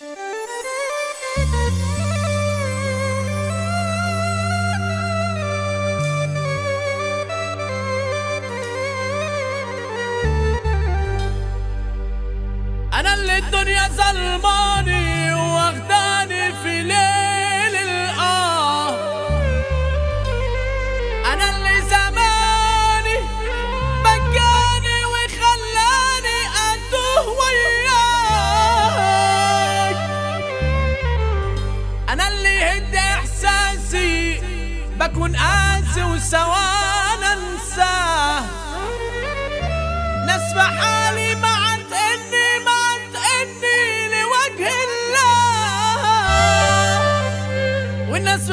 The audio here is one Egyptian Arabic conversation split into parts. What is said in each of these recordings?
انا اللي الدنيا ظلماني واخداني في ليل الاه انا اللي زماني بكاني وخلاني اتوه وياك انا اللي هد احساسي بكون قاسي وسوانا انساه ناس بحالي ما عاد اني ما عاد اني لوجه الله والناس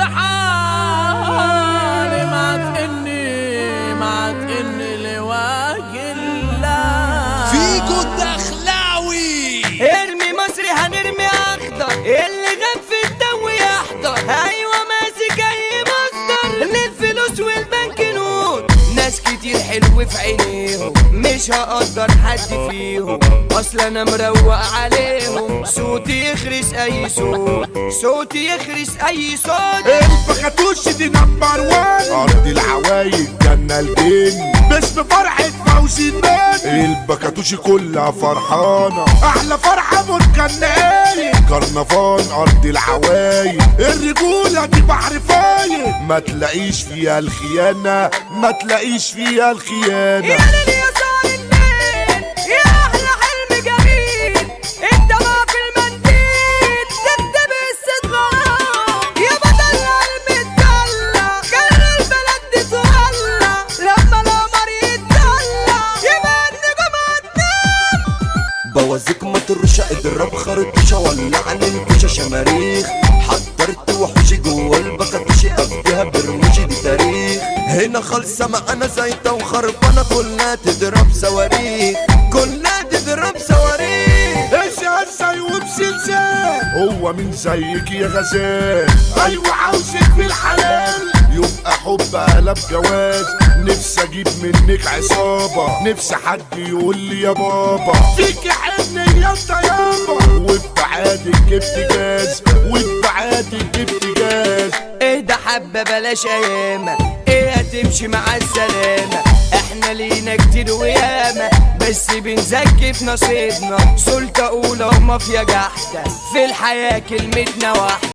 بحالي ما عاد اني ما عاد اني لوجه الله فيكو الدخلاوي ارمي مصري هنرمي اخضر اللي غاب في الدو يحضر ايوه ماسك اي مصدر للفلوس والبنك نوت ناس كتير حلو في عينيهم مش هقدر حد فيهم اصل انا مروق عليهم صوتي يخرس اي صوت صوتي يخرس اي صوت البخاتوش دي نمبر وان ارض العوايد جنة الجن باسم فرحة فوزي النادي البكاتوشي كلها فرحانة احلى فرحة مركنالي كرنفان ارض العوايد الرجولة دي بحر فايد ما تلاقيش فيها الخيانة ما تلاقيش فيها الخيانة يا ليل يا صار الليل يا احلى حلم جميل انت ما في المنديل تكتب الصدغة يا بطل المدلع كان البلد دي تولع لما القمر يتدلع يبقى النجوم هتنام بوازيك ما ترش اضرب خرطوشة ولع الانكوشة شماريخ حضرت وحوشي جوا البكاتوشي افديها برموشي دي تاريخ هنا خالصة معانا زيتة وخربانة كلها تضرب صواريخ كلها تضرب صواريخ ايش هالزي وبسلسال هو مين زيك يا غزال ايوه عاوزك في الحلال يبقى حب قلب جواز نفسي اجيب منك عصابة نفسي حد يقول لي يا بابا فيك حني يا انت يابا وبعادك جبت جاز وبعادك جبت جاز اهدى حبة بلاش ايامة ايه هتمشي مع السلامة احنا لينا كتير وياما بس بنزكي في نصيبنا سلطة اولى ومافيا جحدة في الحياة كلمتنا واحدة